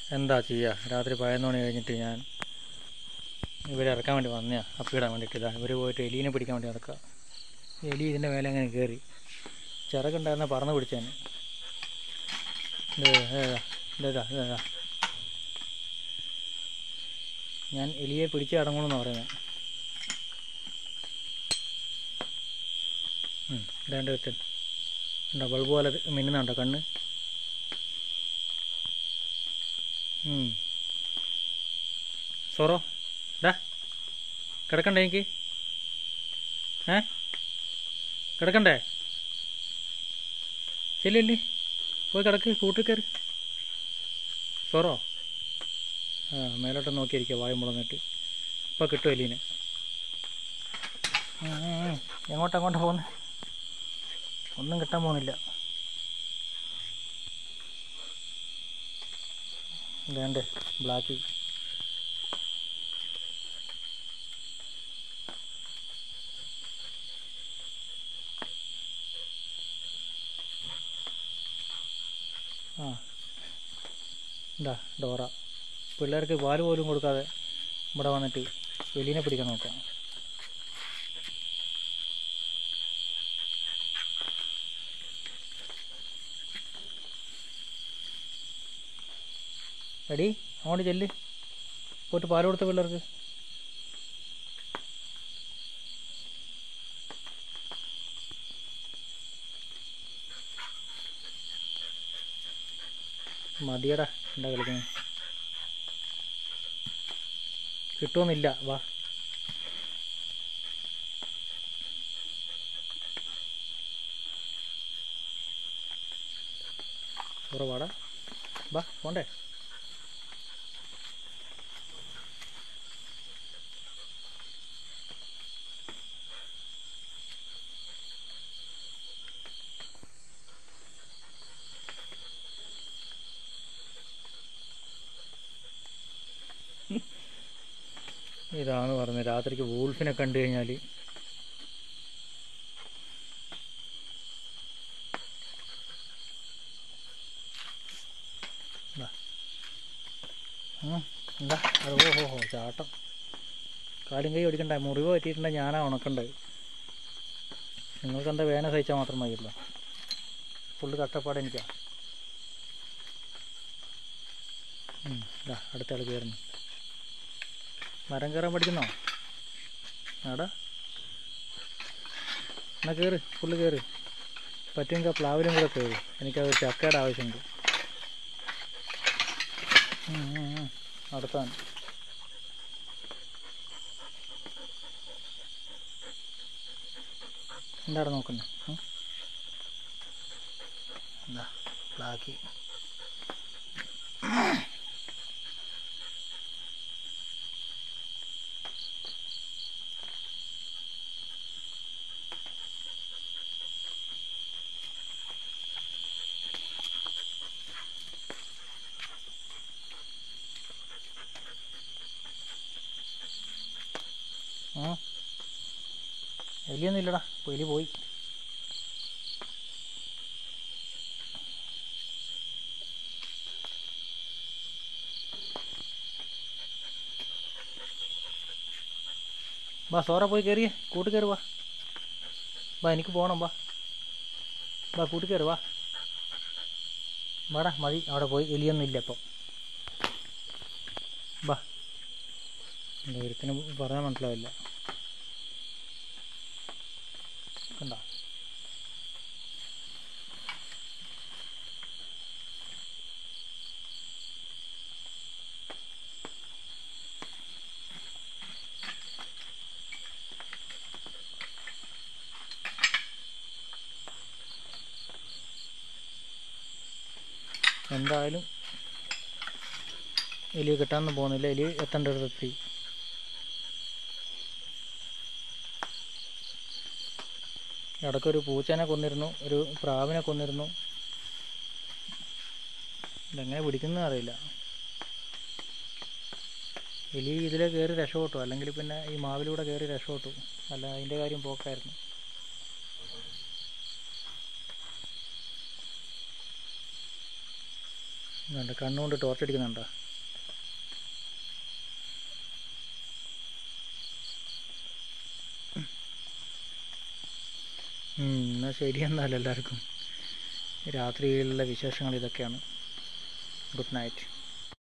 എന്താ ചെയ്യുക രാത്രി പതിനൊന്ന് മണി കഴിഞ്ഞിട്ട് ഞാൻ ഇവരെ ഇറക്കാൻ വേണ്ടി വന്നയാ അപ്പിടാൻ വേണ്ടിയിട്ട് ഇതാ ഇവർ പോയിട്ട് എലീനെ പിടിക്കാൻ വേണ്ടി നടക്കുക എലി ഇതിൻ്റെ മേലെ അങ്ങനെ കയറി ചിറകുണ്ടായിരുന്ന പറന്ന് പിടിച്ചാന് ഇതാ ഇതാ ഞാൻ എലിയെ പിടിച്ച് അടങ്ങണമെന്ന് പറയുന്നത് ഇതാണ്ട് വെച്ചൻ ഉണ്ടോ ബൾബ് പോലെ മിന്നുന്നുണ്ടോ കണ്ണ് ഉം. സോറോ ഡാ കിടക്കണ്ടേ എനിക്ക് ഏ കിടക്കണ്ടേ ചെല്ലില്ലേ പോയി കിടക്ക് കൂട്ടിൽ കയറി സോറോ ആ മേലോട്ട് നോക്കിയിരിക്കുക വായും മുളന്നിട്ട് ഇപ്പം കിട്ടും എലീനെ ഉം, ഉം, ഉം. എങ്ങോട്ട് അങ്ങോട്ട് പോകുന്നു ഒന്നും കിട്ടാൻ പോകുന്നില്ല വേണ്ടേ ബ്ലാക്ക് ആ എന്താ ഡോറ പിള്ളേർക്ക് പാല് പോലും കൊടുക്കാതെ ഇവിടെ വന്നിട്ട് എലീനെ പിടിക്കാൻ നോക്കാം എടി അങ്ങോട്ട് ചെല്ല് പോയിട്ട് പാല് കൊടുത്ത പിള്ളേർക്ക് മതിയടാ എന്താ കളിക്കുന്നത് കിട്ടുമെന്നില്ല വാ കുറവാടാ വാ പോണ്ടേ ഇതാണ് പറഞ്ഞത് രാത്രിക്ക് വൂൾഫിനെ കണ്ടു കഴിഞ്ഞാൽ എന്താ അത് ഓ ഹോ ഹോ ചാട്ടം കാലും കൈ ഓടിക്കണ്ട മുറിവ് പറ്റിയിട്ടുണ്ടെങ്കിൽ ഞാനാ ഉണക്കണ്ടത് നിങ്ങൾക്ക് എന്താ വേന സഹിച്ചാൽ മാത്രം മതിയല്ലോ ഫുള്ള് കട്ടപ്പാട് എനിക്കാ ഉം, ദാ അടുത്ത ആൾ കയറുന്നു മരം കയറാൻ പഠിക്കുന്നോ ആടാ എന്നാ കയറ് ഫുള്ള് കയറ് പറ്റുമെങ്കിൽ ആ പ്ലാവിലും കൂടെ കയറി എനിക്കത് ചക്കയുടെ ആവശ്യമുണ്ട് ഉം, ഉം, ഉം. അടുത്താണ് എന്താണ് നോക്കുന്നത് എന്താ ബ്ലാക്കി ആ എലിയൊന്നും ഇല്ലടാ എലി പോയി വാ സോറ പോയി കയറിയേ കൂട്ടി കയറി വാ വാ എനിക്ക് പോകണം വാ വാ കൂട്ടി കയറി വാ വാടാ മതി അവിടെ പോയി എലിയൊന്നും ഇല്ല ഇപ്പോൾ വാ ഒരുത്തിന് പറഞ്ഞാൽ മനസ്സിലാവില്ല കണ്ട എന്തായാലും എലി കിട്ടാനൊന്നും പോകുന്നില്ല എലി എത്തേണ്ടടുത്തെത്തി ഇടയ്ക്കൊരു പൂച്ചേനെ കൊന്നിരുന്നു ഒരു പ്രാവിനെ കൊന്നിരുന്നു ഇതെങ്ങനെ പിടിക്കുന്നത് അറിയില്ല എലി ഇതിലെ കയറി രക്ഷപ്പെട്ടു അല്ലെങ്കിൽ പിന്നെ ഈ മാവിലൂടെ കയറി രക്ഷപ്പെട്ടു അല്ല അതിൻ്റെ കാര്യം പോക്കായിരുന്നു ഇതുണ്ട് കണ്ണുകൊണ്ട് ടോർച്ച് അടിക്കുന്നുണ്ടോ ഉം, എന്നാൽ ശരി എന്നാൽ എല്ലാവർക്കും രാത്രിയിലുള്ള വിശേഷങ്ങൾ ഇതൊക്കെയാണ് ഗുഡ് നൈറ്റ്